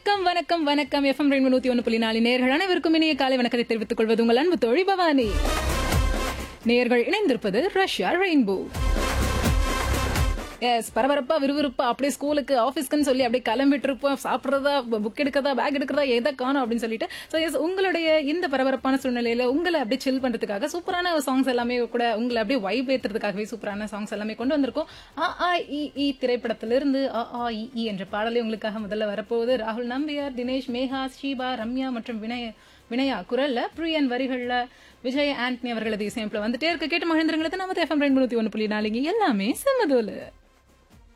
வணக்கம் வணக்கம் வணக்கம் எஃப்எம் ரெண்டு நூத்தி ஒன்று புள்ளி நாலு நேர்கள் அனைவருக்கும் இனிய காலை வணக்கத்தை தெரிவித்துக் கொள்வது உங்கள் அன்பு தோழி பவானி நேர்கள் இணைந்திருப்பது ரஷ்யா ரெயின்போ எஸ் பரபரப்பா விறுவிறுப்பா அப்படியே ஸ்கூலுக்கு ஆஃபீஸ்க்குன்னு சொல்லி அப்படியே கிளம்பிட்டு இருப்போம் சாப்பிட்றதா புக் எடுக்கிறதா பேக் எடுக்கிறதா எதை காணும் அப்படின்னு சொல்லிட்டு ஸோ எஸ் உங்களுடைய இந்த பரபரப்பான சூழ்நிலையில உங்களை அப்படியே சில் பண்றதுக்காக சூப்பரான சாங்ஸ் எல்லாமே கூட உங்களை அப்படியே வைப் ஏத்துறதுக்காகவே சூப்பரான சாங்ஸ் எல்லாமே கொண்டு வந்திருக்கோம் ஆ ஆ இ இ திரைப்படத்திலிருந்து ஆ ஆ இ இ என்ற பாடலை உங்களுக்காக முதல்ல வரப்போகுது ராகுல் நம்பியார் தினேஷ் மேகா ஷீபா ரம்யா மற்றும் வினய வினயா குரல்ல பிரியன் வரிகள்ல விஜய் ஆண்டனி அவர்களது இசையமைப்புல வந்துட்டே இருக்க கேட்டு மகிழ்ந்துருங்கிறது நம்ம எஃப்எம் ரெண்டு ஒன்று புள்ளி நாலுங்க எல்லாமே செம்மதோலு